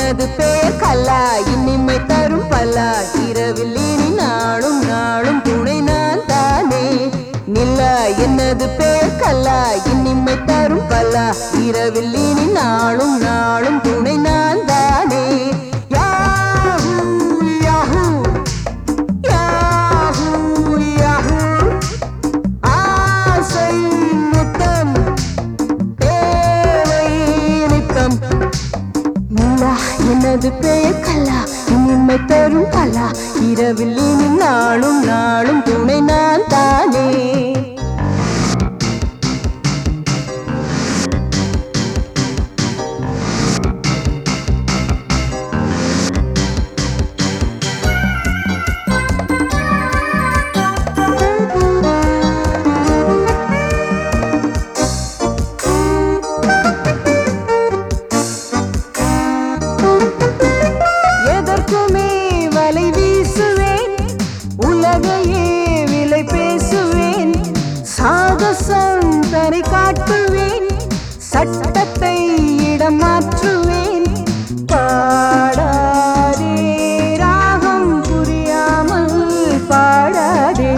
எனது பெயர் கல்லா இனிமை தரும் பலா இரவில் இனி நாளும் நாளும் துணை நான் தானே நில்லா எனது பெயர் கல்லா இனிமை தரும் பலா இரவில் இனி நாளும் நாளும் துணை நான் தானே யாஹூ யாஹூ யாஹூ யாஹூ ஆசை முத்தம் தேவை நித்தம் நிலா எனது பெயர் கல்லா இனிமை தரும் பலா இரவில் இனி நாளும் நாளும் துணை நான் தானே எதற்குமே வலை வீசுவேன் உலகையே விலை பேசுவேன் சாகசம் தரை காட்டுவேன் சட்டத்தை இடம் மாற்றுவேன் பாடாதே ராகம் புரியாமல் பாடாதே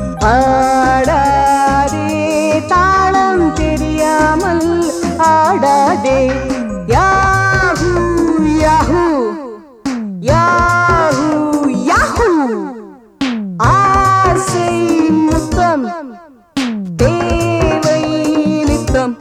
ஆடாதே தாளம் தெரியாமல் ஆடாதே யாஹூ யாஹூ யாஹூ யாஹூ ஆசை முத்தம் தேவை நித்தம்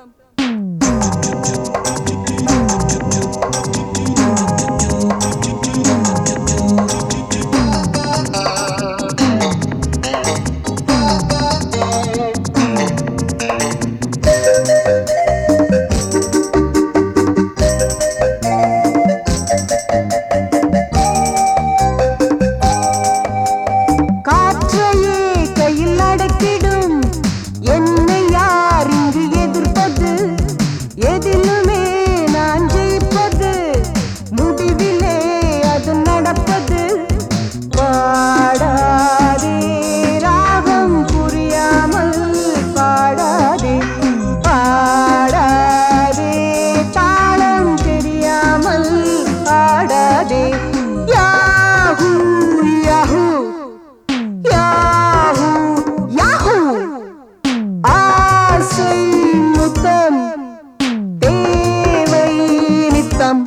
காற்றையே கையில் அடக்கிடும் என்னை யார் இங்கு எதிர்ப்பது எதிலுமே நான் ஜெயிப்பது முடிவிலே அது நடப்பது பாடாதே ராகம் புரியாமல் பாடாதே பாடாதே தாளம் தெரியாமல் பாடாதே யாஹூ யாஹூ யாஹூ யாஹூ ஆசை முத்தம் தேவை நித்தம்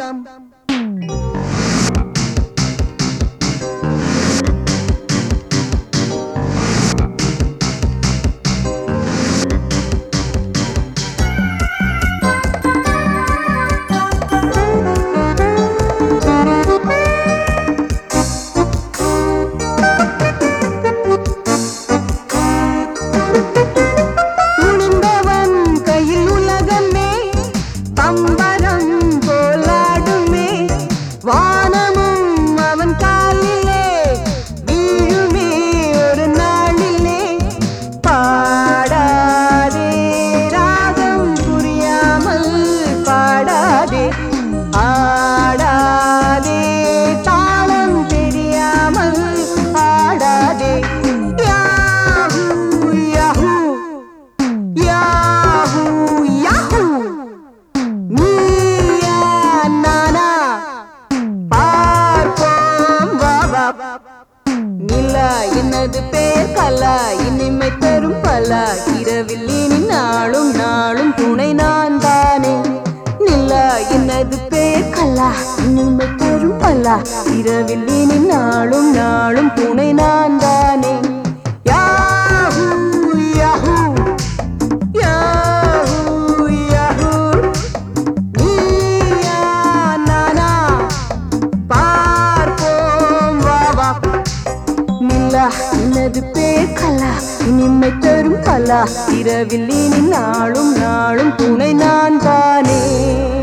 துணிந்தவன் கையில் உலகமே பம்பரம் போலாடுமே வானமும் அவன் காலிலே வீழுமே ஒரு நாளிலே பாடாதே ராகம் புரியாமல் பாடாதே ஆடாதே தாளம் தெரியாமல் ஆடாதே யாஹூ யாஹூ யாஹூ யாஹூ நீயா நானா பார்ப்போம் வா வா நிலா எனது பேர் கலா இனிமை தரும் பலா இரவில் இனி நாளும் நாளும் துணை நான் தானே நிலா எனது பேர் கலா இனிமை தரும் பலா இரவில் இனி நாளும் நாளும் துணை நான் தானே யாஹூ யாஹூ யாஹூ யாஹூ நீயா நானா பார்ப்போம் வா வா நிலா எனது பேர் கலா இனிமை தரும் பலா இரவில் இனி நாளும் நாளும் துணை நான் தானே